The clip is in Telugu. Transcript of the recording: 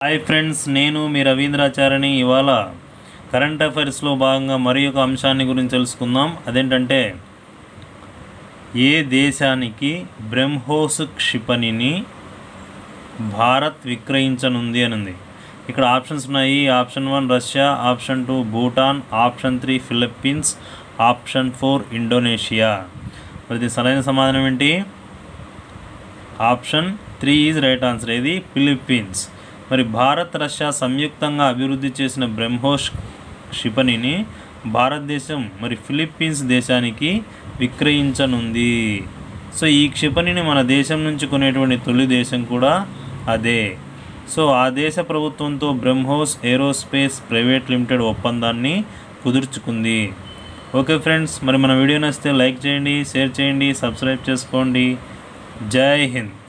హాయ్ ఫ్రెండ్స్ నేను మీ రవీంద్రాచార్యని ఇవాళ కరెంట్ అఫైర్స్లో భాగంగా మరి ఒక అంశాన్ని గురించి తెలుసుకుందాం అదేంటంటే ఏ దేశానికి బ్రహ్మోస్ క్షిపణిని భారత్ విక్రయించనుంది అని ఉంది ఇక్కడ ఆప్షన్స్ ఉన్నాయి option one Russia option two Bhutan option three Philippines option four Indonesia మరి ఇది సరైన సమాధానం ఏంటి option three is right answer ఇది ఫిలిప్పీన్స్ మరి భారత్ రష్యా సంయుక్తంగా అభివృద్ధి చేసిన బ్రహ్మోస్ క్షిపణిని భారతదేశం మరి ఫిలిప్పీన్స్ దేశానికి విక్రయించనుంది సో ఈ క్షిపణిని మన దేశం నుంచి కొనేటువంటి తొలి దేశం కూడా అదే సో ఆ దేశ ప్రభుత్వంతో బ్రహ్మోస్ ఏరోస్పేస్ ప్రైవేట్ లిమిటెడ్ ఒప్పందాన్ని కుదుర్చుకుంది ఓకే ఫ్రెండ్స్ మరి మన వీడియో నచ్చితే లైక్ చేయండి షేర్ చేయండి సబ్స్క్రైబ్ చేసుకోండి జై హింద్